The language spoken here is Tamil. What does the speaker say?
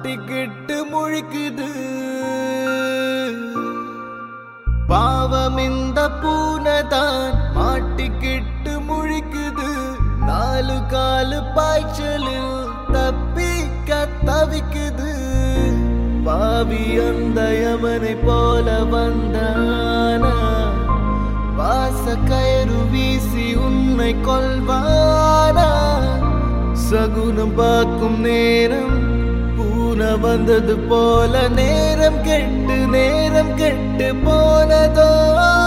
மாட்டிக்கிட்டு முழிக்குது பாவம் இந்த பூனை தான் மாட்டிக்கிட்டு முழிக்குது நாலு காலு பாய்ச்சலில் தப்பிக்க தவிக்குது பாவி அந்த யமனை போல வந்தானா வாச கயறு வீசி உன்னை கொல்வானா சகுனம் பார்க்கும் நேரம் பூனை வந்தது போல நேரம் கெட்டு நேரம் கெட்டு போனதோ